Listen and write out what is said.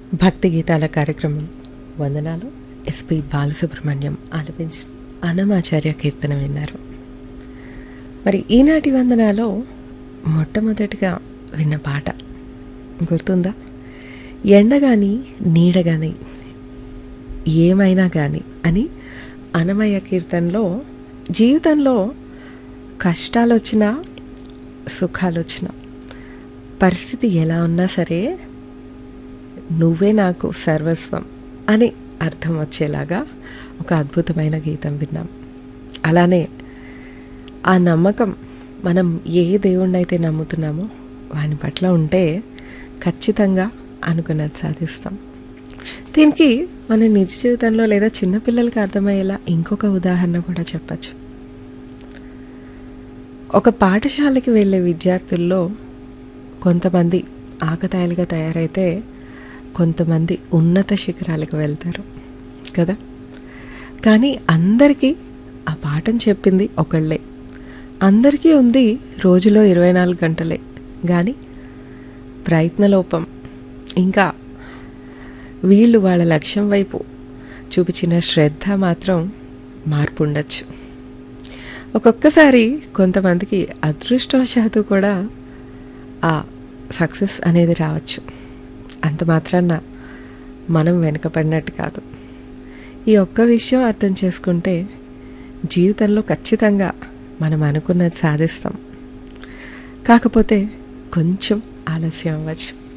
భక్తి గీతాల కార్యక్రమం వందనాలు ఎస్పి బాలసుబ్రహ్మణ్యం ఆలపించి అన్నమాచార్య కీర్తన విన్నారు మరి ఈనాటి వందనాలో మొట్టమొదటిగా విన్న పాట గుర్తుందా ఎండ కానీ నీడ కానీ ఏమైనా కానీ అని అన్నమయ్య కీర్తనలో జీవితంలో కష్టాలు వచ్చినా సుఖాలు వచ్చినా పరిస్థితి ఎలా ఉన్నా సరే నువ్వే నాకు సర్వస్వం అని అర్థం వచ్చేలాగా ఒక అద్భుతమైన గీతం విన్నాం అలానే ఆ నమ్మకం మనం ఏ దేవుణ్ణైతే నమ్ముతున్నామో వాని పట్ల ఉంటే ఖచ్చితంగా అనుకున్నది సాధిస్తాం దీనికి మన నిజ జీవితంలో లేదా చిన్నపిల్లలకి అర్థమయ్యేలా ఇంకొక ఉదాహరణ కూడా చెప్పచ్చు ఒక పాఠశాలకి వెళ్ళే విద్యార్థుల్లో కొంతమంది ఆకతాయిలుగా తయారైతే కొంతమంది ఉన్నత శిఖరాలకు వెళ్తారు కదా కానీ అందరికీ ఆ పాఠం చెప్పింది ఒకళ్ళే అందరికీ ఉంది రోజులో ఇరవై నాలుగు గంటలే కానీ ప్రయత్నలోపం ఇంకా వీళ్ళు వాళ్ళ లక్ష్యం వైపు చూపించిన శ్రద్ధ మాత్రం మార్పు ఉండొచ్చు ఒక్కొక్కసారి కొంతమందికి అదృష్టవశాత్తు కూడా ఆ సక్సెస్ అనేది రావచ్చు అంత మాత్రాన మనం వెనుకపడినట్టు కాదు ఈ ఒక్క విషయం అర్థం చేసుకుంటే జీవితంలో ఖచ్చితంగా మనం అనుకున్నది సాధిస్తాం కాకపోతే కొంచెం ఆలస్యం అవ్వచ్చు